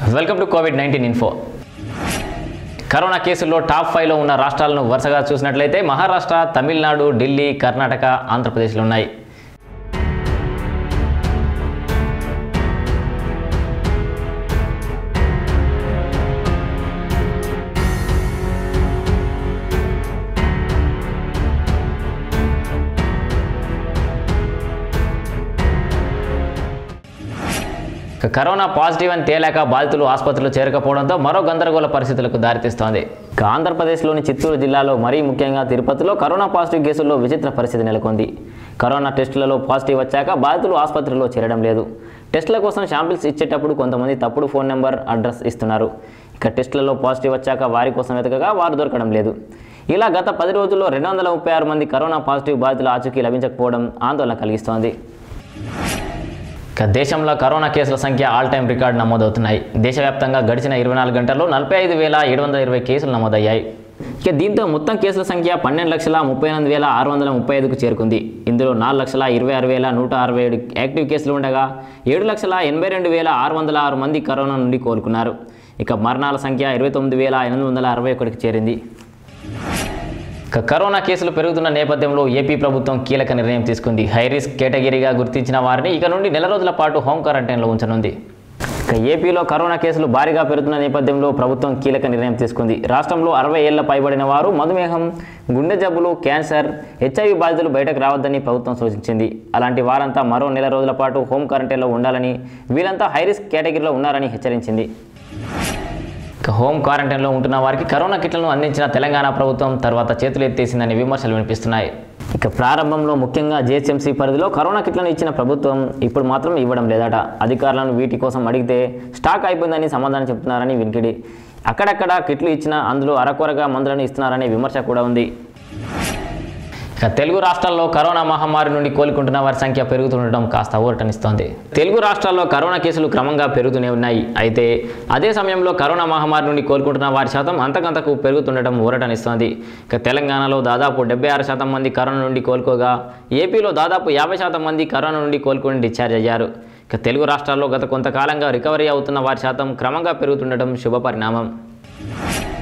welcome to COVID nineteen info కరోనా కేసుల్లో top ఫైవ్లో ఉన్న రాష్ట్రాలను వరుసగా చూసినట్లయితే మహారాష్ట్ర తమిళనాడు ఢిల్లీ కర్ణాటక ఆంధ్రప్రదేశ్లో ఉన్నాయి ఇక కరోనా పాజిటివ్ అని తేలాక బాధితులు ఆసుపత్రిలో చేరకపోవడంతో మరో గందరగోళ పరిస్థితులకు దారితీస్తోంది ఇక ఆంధ్రప్రదేశ్లోని చిత్తూరు జిల్లాలో మరీ ముఖ్యంగా తిరుపతిలో కరోనా పాజిటివ్ కేసుల్లో విచిత్ర పరిస్థితి నెలకొంది కరోనా టెస్టులలో పాజిటివ్ వచ్చాక బాధితులు ఆసుపత్రిలో చేరడం లేదు టెస్టుల కోసం శాంపిల్స్ ఇచ్చేటప్పుడు కొంతమంది తప్పుడు ఫోన్ నెంబర్ అడ్రస్ ఇస్తున్నారు ఇక టెస్టులలో పాజిటివ్ వచ్చాక వారి కోసం వెతకగా వారు దొరకడం లేదు ఇలా గత పది రోజుల్లో రెండు వందల ముప్పై ఆరు మంది కరోనా పాజిటివ్ బాధితుల ఆచూకీ లభించకపోవడం ఆందోళన కలిగిస్తోంది ఇక దేశంలో కరోనా కేసుల సంఖ్య ఆల్ టైమ్ రికార్డు నమోదవుతున్నాయి దేశవ్యాప్తంగా గడిచిన ఇరవై నాలుగు గంటల్లో నలభై ఐదు వేల ఏడు వందల ఇరవై కేసులు నమోదయ్యాయి ఇక దీంతో మొత్తం కేసుల సంఖ్య పన్నెండు లక్షల ముప్పై ఎనిమిది వేల ఆరు వందల ముప్పై ఐదుకు చేరుకుంది ఇందులో నాలుగు లక్షల ఇరవై ఆరు వేల నూట అరవై ఏడు యాక్టివ్ కేసులు ఉండగా ఏడు లక్షల ఎనభై రెండు వేల ఆరు వందల ఆరు మంది కరోనా నుండి కోలుకున్నారు ఇక మరణాల సంఖ్య ఇరవై తొమ్మిది వేల ఎనిమిది వందల అరవై ఒకటికి చేరింది ఇక కరోనా కేసులు పెరుగుతున్న నేపథ్యంలో ఏపీ ప్రభుత్వం కీలక నిర్ణయం తీసుకుంది హై రిస్క్ కేటగిరీగా గుర్తించిన వారిని ఇక నుండి నెల రోజుల పాటు హోం క్వారంటైన్లో ఉంచనుంది ఇక ఏపీలో కరోనా కేసులు భారీగా పెరుగుతున్న నేపథ్యంలో ప్రభుత్వం కీలక నిర్ణయం తీసుకుంది రాష్ట్రంలో అరవై ఏళ్ల పైబడిన వారు మధుమేహం గుండె జబ్బులు క్యాన్సర్ హెచ్ఐవి బాధితులు బయటకు రావద్దని ప్రభుత్వం సూచించింది అలాంటి వారంతా మరో నెల రోజుల పాటు హోం క్వారంటైన్లో ఉండాలని వీరంతా హై రిస్క్ కేటగిరీలో ఉన్నారని హెచ్చరించింది ఇక హోమ్ క్వారంటైన్లో ఉంటున్న వారికి కరోనా కిట్లను అందించిన తెలంగాణ ప్రభుత్వం తర్వాత చేతులు ఎత్తేసిందని విమర్శలు వినిపిస్తున్నాయి ఇక ప్రారంభంలో ముఖ్యంగా జిహెచ్ఎంసీ పరిధిలో కరోనా కిట్లను ఇచ్చిన ప్రభుత్వం ఇప్పుడు మాత్రం ఇవ్వడం లేదట అధికారులను వీటి కోసం అడిగితే స్టాక్ అయిపోయిందని సమాధానం చెప్తున్నారని వినికిడి అక్కడక్కడ కిట్లు ఇచ్చినా అందులో అరకొరగా మందులను ఇస్తున్నారనే విమర్శ కూడా ఉంది ఇక తెలుగు రాష్ట్రాల్లో కరోనా మహమ్మారి నుండి కోలుకుంటున్న వారి సంఖ్య పెరుగుతుండటం కాస్త ఊరటనిస్తోంది తెలుగు రాష్ట్రాల్లో కరోనా కేసులు క్రమంగా పెరుగుతూనే ఉన్నాయి అయితే అదే సమయంలో కరోనా మహమ్మారి నుండి కోలుకుంటున్న వారి శాతం అంతకంతకు పెరుగుతుండటం ఊరటనిస్తోంది ఇక తెలంగాణలో దాదాపు డెబ్బై ఆరు శాతం మంది కరోనా నుండి కోలుకోగా ఏపీలో దాదాపు యాభై శాతం మంది కరోనా నుండి కోలుకొని డిశ్చార్జ్ అయ్యారు ఇక తెలుగు రాష్ట్రాల్లో గత కొంతకాలంగా రికవరీ అవుతున్న వారి శాతం క్రమంగా పెరుగుతుండటం శుభపరిణామం